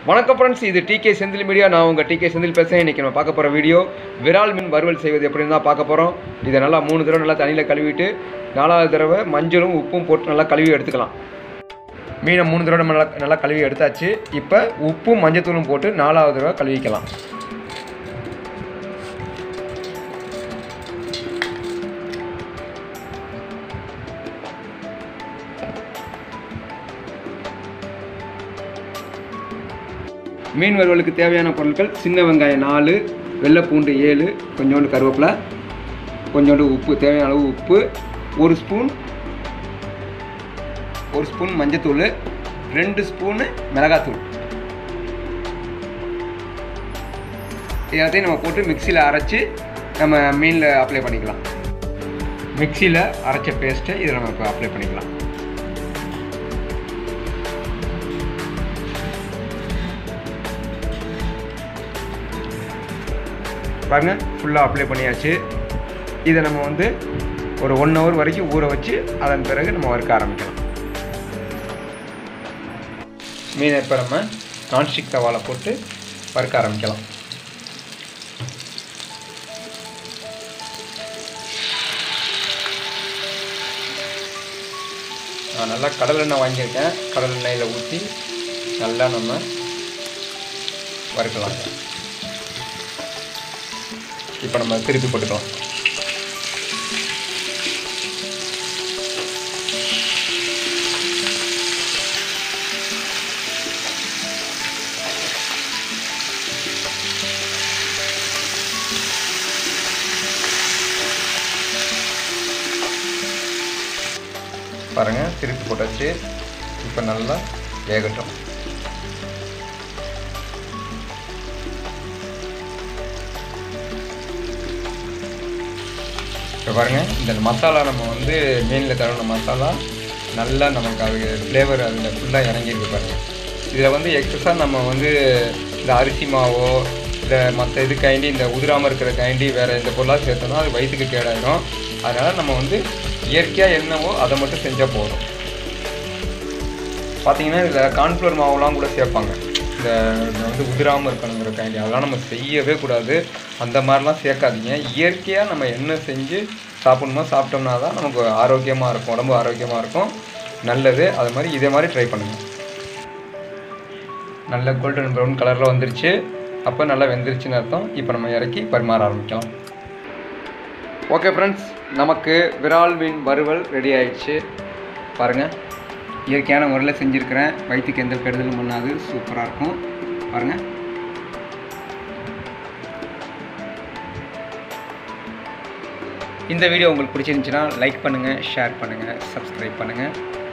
வணக்கம் ஃப்ரெண்ட்ஸ் இது decay Senthil media நான் உங்கள் டிகே செந்தில் பேசுகிறேன் இன்றைக்கி நம்ம பார்க்க போகிற வீடியோ விரால் மீன் வறுவல் செய்வது எப்படின்னு தான் பார்க்க போகிறோம் இதை நல்லா மூணு தடவை நல்லா தண்ணியில் கழுவிட்டு நாலாவது தடவை மஞ்சளும் உப்பும் போட்டு நல்லா கழுவி எடுத்துக்கலாம் மீனை மூணு தடவை நம்ம நல்லா நல்லா கழுவி எடுத்தாச்சு இப்போ உப்பும் மஞ்சத்தூளும் போட்டு நாலாவது தடவை கழுவிக்கலாம் மீன் வறுவலுக்கு தேவையான பொருட்கள் சின்ன வெங்காயம் நாலு வெள்ளைப்பூண்டு ஏழு கொஞ்சோண்டு கருவேப்பிலை கொஞ்சோண்டு உப்பு தேவையான அளவு உப்பு ஒரு ஸ்பூன் ஒரு ஸ்பூன் மஞ்சத்தூள் ரெண்டு ஸ்பூனு மிளகாத்தூள் எல்லாத்தையும் நம்ம போட்டு மிக்சியில் அரைச்சி நம்ம மீனில் அப்ளை பண்ணிக்கலாம் மிக்சியில் அரைச்ச பேஸ்ட்டை இதில் நம்ம இப்போ அப்ளை பண்ணிக்கலாம் பாருங்க ஃபுல்லாக அப்ளை பண்ணியாச்சு இதை நம்ம வந்து ஒரு ஒன் ஹவர் வரைக்கும் ஊற வச்சு அதன் பிறகு நம்ம வறுக்க ஆரம்பிக்கலாம் மீனை இப்போ நம்ம நான்ஸ்டிக் தவாவில் போட்டு வறுக்க ஆரம்பிக்கலாம் நான் நல்லா கடல் எண்ணெய் வாங்கியிருக்கேன் கடல் எண்ணெயில் ஊற்றி நல்லா நம்ம வறுக்கலாம் இப்போ நம்ம திருப்பி போட்டுக்கலாம் பாருங்க திருப்பி போட்டாச்சு இப்போ நல்லா வேகட்டும் இப்போ பாருங்கள் இந்த மசாலா நம்ம வந்து மீனில் தரணும் மசாலா நல்லா நமக்கு அது ஃப்ளேவர் அதில் ஃபுல்லாக இறங்கியிருக்கு பாருங்கள் இதில் வந்து எக்ஸஸாக நம்ம வந்து இந்த அரிசி மாவோ இல்லை மற்ற இது கைண்டி இந்த உதிராமல் இருக்கிற கைண்டி வேறு எந்த பொருளாக சேர்த்தோம்னா அது வயிற்றுக்கு கேடாயிடும் அதனால் நம்ம வந்து இயற்கையாக என்னவோ அதை மட்டும் செஞ்சால் போதும் பார்த்தீங்கன்னா இதில் கார்ன்ஃப்ளவர் மாவுலாம் கூட சேர்ப்பாங்க இந்த இந்த வந்து உதிராமல் இருக்கணுங்கிற கைண்டி அதெல்லாம் நம்ம செய்யவே கூடாது அந்த மாதிரிலாம் சேர்க்காதீங்க இயற்கையாக நம்ம என்ன செஞ்சு சாப்பிடணுமோ சாப்பிட்டோம்னா தான் நமக்கு ஆரோக்கியமாக இருக்கும் உடம்பு ஆரோக்கியமாக இருக்கும் நல்லது அது மாதிரி இதே மாதிரி ட்ரை பண்ணுங்கள் நல்ல கோல்டன் ப்ரௌன் கலரில் வந்துருச்சு அப்போ நல்லா வெந்துருச்சுன்னு அர்த்தம் இப்போ நம்ம இறக்கி பரிமாற ஆரம்பிக்கலாம் ஓகே ஃப்ரெண்ட்ஸ் நமக்கு விரால் மீன் வறுவல் ரெடி ஆயிடுச்சு பாருங்கள் இயற்கையான முறையில் செஞ்சுருக்கிறேன் வயிற்றுக்கு எந்த கெடுதலும் பண்ணாது சூப்பராக இருக்கும் பாருங்கள் இந்த வீடியோ உங்களுக்கு பிடிச்சிருந்துச்சுன்னா லைக் பண்ணுங்கள் ஷேர் பண்ணுங்கள் சப்ஸ்கிரைப் பண்ணுங்கள்